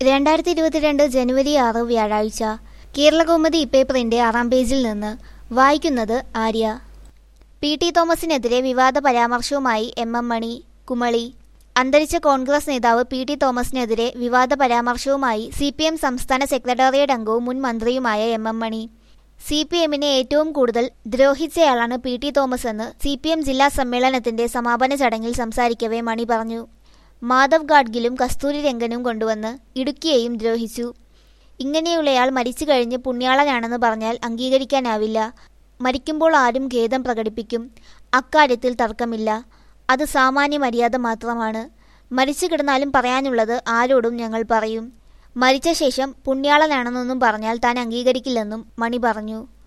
രണ്ടായിരത്തി ഇരുപത്തിരണ്ട് ജനുവരി ആറ് വ്യാഴാഴ്ച കേരളകൗമുദി ഇപ്പേപ്പറിന്റെ ആറാം പേജിൽ നിന്ന് വായിക്കുന്നത് ആര്യ പി ടി തോമസിനെതിരെ വിവാദ പരാമർശവുമായി എം എം മണി കുമളി അന്തരിച്ച കോൺഗ്രസ് നേതാവ് പി ടി തോമസിനെതിരെ വിവാദ പരാമർശവുമായി സി പി എം സംസ്ഥാന സെക്രട്ടേറിയറ്റ് അംഗവും മുൻ മന്ത്രിയുമായ M M Mani C P എമ്മിനെ ഏറ്റവും കൂടുതൽ ദ്രോഹിച്ചയാളാണ് പി ടി തോമസ് എന്ന് സി പി എം ജില്ലാ സമ്മേളനത്തിന്റെ സമാപന ചടങ്ങിൽ സംസാരിക്കവേ മണി പറഞ്ഞു മാധവ് ഗാഡ്ഗിലും കസ്തൂരി രംഗനും കൊണ്ടുവന്ന് ഇടുക്കിയെയും ദ്രോഹിച്ചു ഇങ്ങനെയുള്ളയാൾ മരിച്ചു കഴിഞ്ഞ് പുണ്യാളനാണെന്ന് പറഞ്ഞാൽ അംഗീകരിക്കാനാവില്ല മരിക്കുമ്പോൾ ആരും ഖേദം പ്രകടിപ്പിക്കും അക്കാര്യത്തിൽ തർക്കമില്ല അത് സാമാന്യ മര്യാദ മാത്രമാണ് മരിച്ചു കിടന്നാലും പറയാനുള്ളത് ആരോടും ഞങ്ങൾ പറയും മരിച്ച ശേഷം പുണ്യാളനാണെന്നൊന്നും പറഞ്ഞാൽ താൻ അംഗീകരിക്കില്ലെന്നും മണി പറഞ്ഞു